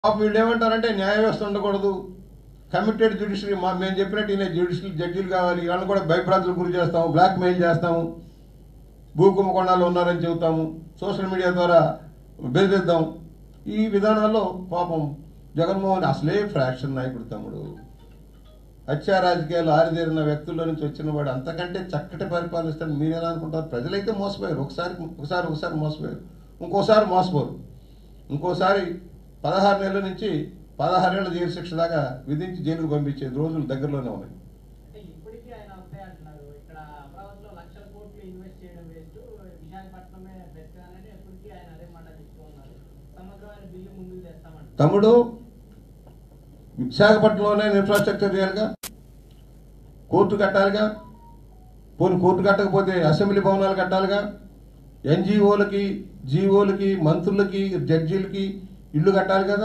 పాప వీళ్ళు ఏమంటారంటే న్యాయ వ్యవస్థ ఉండకూడదు కమిటెడ్ జ్యుడిషియరీ మా మేము చెప్పినట్టు ఈయన జ్యుడిషియల్ జడ్జీలు కావాలి వాళ్ళని కూడా భయభ్రాంతులకు గురి చేస్తాము బ్లాక్ మెయిల్ చేస్తాము భూ కుంభకోణాలు ఉన్నారని చెబుతాము సోషల్ మీడియా ద్వారా బెదిరిద్దాం ఈ విధానాల్లో పాపం జగన్మోహన్ అసలే ఫ్రాక్షన్ నాయకుడు తమ్ముడు హత్యా రాజకీయాలు ఆరిదేరిన వ్యక్తుల్లో నుంచి వచ్చిన వాడు అంతకంటే చక్కటి పరిపాలిస్తాడు మీరేలా అనుకుంటారు ప్రజలైతే మోసపోయారు ఒకసారి ఒకసారి ఒకసారి మోసపోయారు ఇంకోసారి మోసపోరు ఇంకోసారి పదహారు నెలల నుంచి పదహారేళ్ల జైలు శిక్ష దాకా విధించి జైలుకు పంపించే రోజులు దగ్గరలోనే ఉన్నాయి అంటే ఇప్పటికీ ఆయన వస్తాయి అంటున్నారు ఇక్కడ అమరావతిలో లక్షల కోట్లు ఇన్వెస్ట్ చేయడం వేస్ట్ విశాఖపట్నమే బెస్ట్ అనేది ఎప్పటికీ ఆయన అదే మాట చెప్తూ ఉన్నారు సమగ్రమైన బిల్లు ముందుకు తెస్తామంటారు తమ్ముడు విశాఖపట్నంలోనే ఇన్ఫ్రాస్ట్రక్చర్ చేయాలిగా కోర్టు కట్టాలిగా పోనీ కోర్టు కట్టకపోతే అసెంబ్లీ భవనాలు కట్టాలిగా ఎన్జిఓలకి జీఓలకి మంత్రులకి జడ్జీలకి ఇల్లు కట్టాలి కదా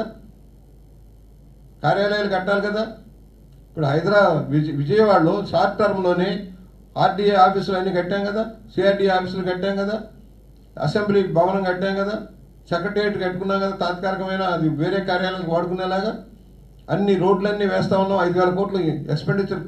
కార్యాలయాలు కట్టాలి కదా ఇప్పుడు హైదరాబాద్ విజయ విజయవాడలో షార్ట్ టర్మ్లోనే ఆర్డీఏ ఆఫీసులు అన్ని కట్టాం కదా సిఆర్డీఏ ఆఫీసులు కట్టాం కదా అసెంబ్లీ భవనం కట్టాం కదా సెక్రటేరియట్ కట్టుకున్నాం కదా తాత్కాలికమైన అది వేరే కార్యాలయాలకు వాడుకునేలాగా అన్ని రోడ్లన్నీ వేస్తా ఉన్నాం ఐదు వేల కోట్లు ఎక్స్పెండిచర్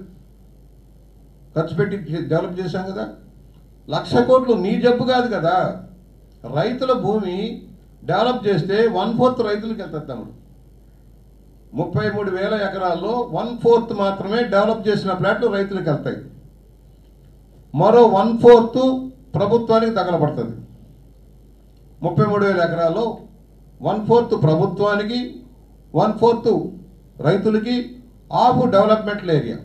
ఖర్చు పెట్టి డెవలప్ చేశాం కదా లక్ష కోట్లు నీ జబ్బు కాదు కదా రైతుల భూమి డెవలప్ చేస్తే వన్ ఫోర్త్ రైతులకు వెళ్తారు తమ్ముడు ముప్పై మూడు వేల ఎకరాల్లో వన్ ఫోర్త్ మాత్రమే డెవలప్ చేసిన ప్లాట్లు రైతులకు వెళ్తాయి మరో వన్ ఫోర్త్ ప్రభుత్వానికి తగలబడుతుంది ముప్పై మూడు వేల ఎకరాల్లో వన్ ఫోర్త్ ప్రభుత్వానికి వన్ ఫోర్త్ రైతులకి ఆఫ్ డెవలప్మెంటల్ ఏరియా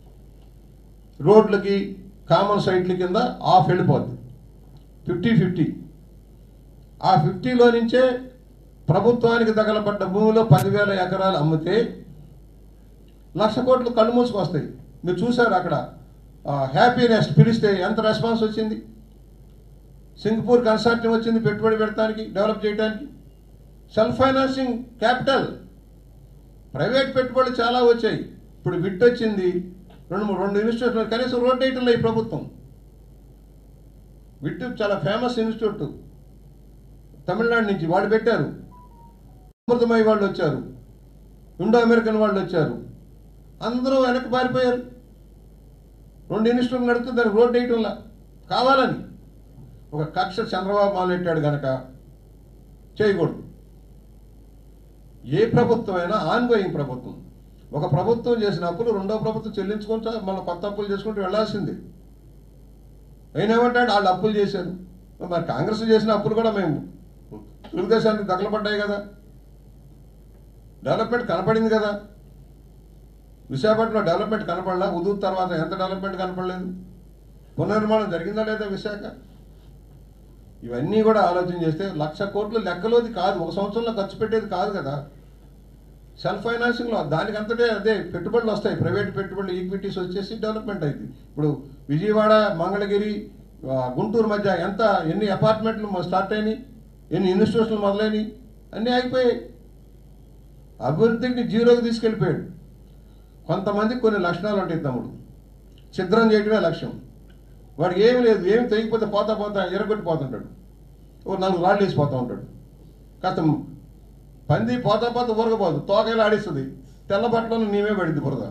రోడ్లకి కామన్ సైట్ల కింద ఆఫ్ వెళ్ళిపోద్ది ఫిఫ్టీ ఫిఫ్టీ ఆ ఫిఫ్టీలో నుంచే ప్రభుత్వానికి తగలబడ్డ భూమిలో పదివేల ఎకరాలు అమ్మితే లక్ష కోట్లు కళ్ళు మూసుకొస్తాయి మీరు చూసారు అక్కడ హ్యాపీనెస్ పిలిస్తే ఎంత రెస్పాన్స్ వచ్చింది సింగపూర్ కన్సార్టియం వచ్చింది పెట్టుబడి పెడతానికి డెవలప్ చేయడానికి సెల్ఫ్ ఫైనాన్సింగ్ క్యాపిటల్ ప్రైవేట్ పెట్టుబడులు చాలా వచ్చాయి ఇప్పుడు విట్ వచ్చింది రెండు మూడు రెండు ఇన్స్టిట్యూట్లు కనీసం రోడ్ వేయటంలో ఈ ప్రభుత్వం విట్ చాలా ఫేమస్ ఇన్స్టిట్యూట్ తమిళనాడు నుంచి వాళ్ళు పెట్టారు అమృతమయ్య వాళ్ళు వచ్చారు ఇండో అమెరికన్ వాళ్ళు వచ్చారు అందరూ వెనక్కి పారిపోయారు రెండు ఇన్స్టిట్యూట్ నడుతుంది దానికి రోడ్ వేయటంలా కావాలని ఒక కక్ష చంద్రబాబు మొదలెట్టాడు గనక చేయకూడదు ఏ ప్రభుత్వం అయినా ఆన్గోయింగ్ ప్రభుత్వం ఒక ప్రభుత్వం చేసిన అప్పులు రెండో ప్రభుత్వం చెల్లించుకుంటా మళ్ళీ కొత్త అప్పులు చేసుకుంటూ వెళ్లాల్సిందే అయినా ఏమంటాడు వాళ్ళు అప్పులు చేశారు మరి కాంగ్రెస్ చేసిన అప్పులు కూడా మేము తెలుగుదేశానికి తగలబడ్డాయి కదా డెవలప్మెంట్ కనపడింది కదా విశాఖపట్నంలో డెవలప్మెంట్ కనపడలా ఉదూ తర్వాత ఎంత డెవలప్మెంట్ కనపడలేదు పునర్నిర్మాణం జరిగిందా లేదా విశాఖ ఇవన్నీ కూడా ఆలోచన చేస్తే లక్ష కోట్లు లెక్కలోది కాదు ఒక సంవత్సరంలో ఖర్చు పెట్టేది కాదు కదా సెల్ఫ్ ఫైనాన్సింగ్లో దానికి అంతటే అదే పెట్టుబడులు వస్తాయి ప్రైవేట్ పెట్టుబడులు ఈక్విటీస్ వచ్చేసి డెవలప్మెంట్ అయింది ఇప్పుడు విజయవాడ మంగళగిరి ఆ, గుంటూరు మధ్య ఎంత ఎన్ని అపార్ట్మెంట్లు మ- స్టార్ట్ అయినాయి ఎన్ని ఇన్స్టిట్యూషన్లు మొదలైనవి అన్నీ అయిపోయాయి అభివృద్ధిని జీరోకి తీసుకెళ్ళిపోయాడు కొంతమందికి కొన్ని లక్షణాలు ఉంటాయి తమ్ముడు ఛిద్రం చేయడమే లక్ష్యం వాడికి ఏమి లేదు ఏమి తెగిపోతే పోతా పోతా ఎరగొట్టి పోతుంటాడు ఓ నాలుగు రాళ్ళు వేసిపోతూ ఉంటాడు కాస్త పంది పోతా పోతా ఊరకపోదు తోకలు ఆడిస్తుంది తెల్ల బట్టలను నీవే పడింది బురద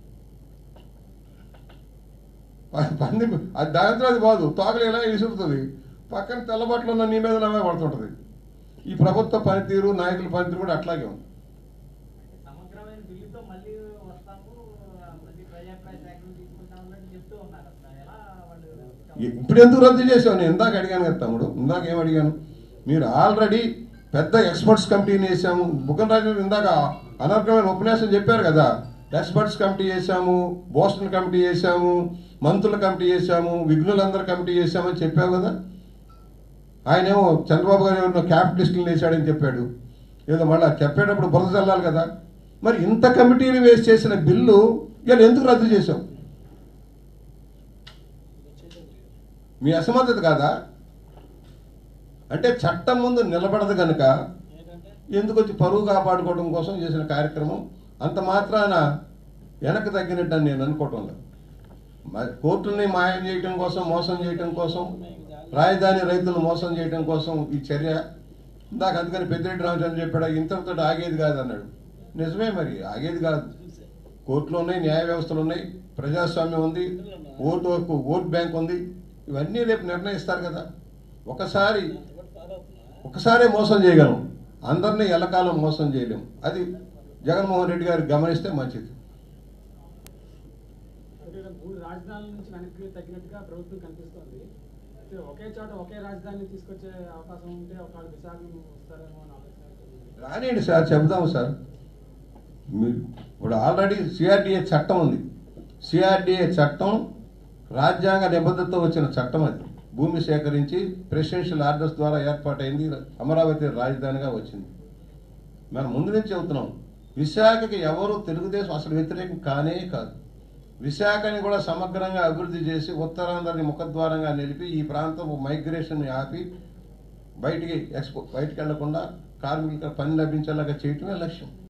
ప- పంది అది దాంతో అది పోదు తోకలు ఇలా విసురుతుంది పక్కన తెల్ల బట్టలు ఉన్న నీ మీద నవ్వే పడుతుంటుంది ఈ ప్రభుత్వ పనితీరు నాయకుల పనితీరు కూడా అట్లాగే ఉంది సమగ్రమైన బిల్లుతో మళ్ళీ వస్తాము మళ్ళీ ప్రజాప్రాయ శాఖలు తీసుకుంటామని చెప్తూ ఉన్నారు అసలు ఎలా వాళ్ళు ఇప్పుడు ఎందుకు రద్దు చేసావు నేను ఇందాక అడిగాను కదా తమ్ముడు ఇందాక ఏం అడిగాను మీరు ఆల్రెడీ పెద్ద ఎక్స్పర్ట్స్ కమిటీని వేసాము బుగ్గన రాజు గారు ఇందాక అనర్గమైన ఉపన్యాసం చెప్పారు కదా ఎక్స్పర్ట్స్ కమిటీ చేశాము బోస్టన్ కమిటీ చేశాము మంత్రుల కమిటీ చేశాము విఘ్నులందరూ కమిటీ చేశామని చెప్పావు కదా ఆయనేమో చంద్రబాబు గారు ఎవరినో క్యాపిటలిస్టులు వేశాడని చెప్పాడు ఏదో మళ్ళీ చెప్పేటప్పుడు బురద చల్లాలి కదా మరి ఇంత కమిటీలు వేసి చేసిన బిల్లు ఇలా ఎందుకు రద్దు చేశావు మీ అసమర్థత కాదా అంటే చట్టం ముందు నిలబడదు కనుక ఎందుకు వచ్చి పరువు కాపాడుకోవడం కోసం చేసిన కార్యక్రమం అంత మాత్రాన వెనక్కి తగ్గినట్టు అని నేను అనుకోవటం లేదు మ- కోర్టుల్ని మాయం చేయటం కోసం మోసం చేయటం కోసం రాజధాని రైతులను మోసం చేయటం కోసం ఈ చర్య ఇందాక అందుకని పెద్దిరెడ్డి రామచంద్ర చెప్పాడు ఇంతటితో ఆగేది కాదు అన్నాడు నిజమే మరి ఆగేది కాదు కోర్టులు ఉన్నాయి న్యాయ వ్యవస్థలు ఉన్నాయి ప్రజాస్వామ్యం ఉంది ఓటు హక్కు ఓట్ బ్యాంక్ ఉంది ఇవన్నీ రేపు నిర్ణయిస్తారు కదా ఒకసారి ఒకసారే మోసం చేయగలం అందరినీ ఎల్లకాలం మోసం చేయలేం అది జగన్మోహన్ రెడ్డి గారు గమనిస్తే మంచిది అంటే మూడు రాజధానుల నుంచి వెనక్కి తగ్గినట్టుగా ప్రభుత్వం కనిపిస్తోంది అయితే ఒకే చోట ఒకే రాజధానిని తీసుకొచ్చే అవకాశం ఉంటే ఒకవేళ విశాఖం వస్తారేమో అని ఆలోచన అవుతుంది. రానియండి సార్ చెబుదాం సార్ మీరు ఇప్పుడు ఆల్రెడీ సిఆర్డిఏ చట్టం ఉంది సిఆర్డిఏ చట్టం రాజ్యాంగ నిబద్ధతతో వచ్చిన చట్టం అది భూమి సేకరించి ప్రెసిడెన్షియల్ ఆర్డర్స్ ద్వారా ఏర్పాటైంది అమరావతి రాజధానిగా వచ్చింది మనం ముందు నుంచి చెబుతున్నాం విశాఖకి ఎవరు తెలుగుదేశం అసలు వ్యతిరేకం కానే కాదు విశాఖని కూడా సమగ్రంగా అభివృద్ధి చేసి ఉత్తరాంధ్రని ముఖద్వారంగా నిలిపి ఈ ప్రాంతం మైగ్రేషన్ ఆపి బయటికి ఎక్స్పో బయటికి వెళ్లకుండా కార్మికులకు పని లభించేలాగా చేయటమే లక్ష్యం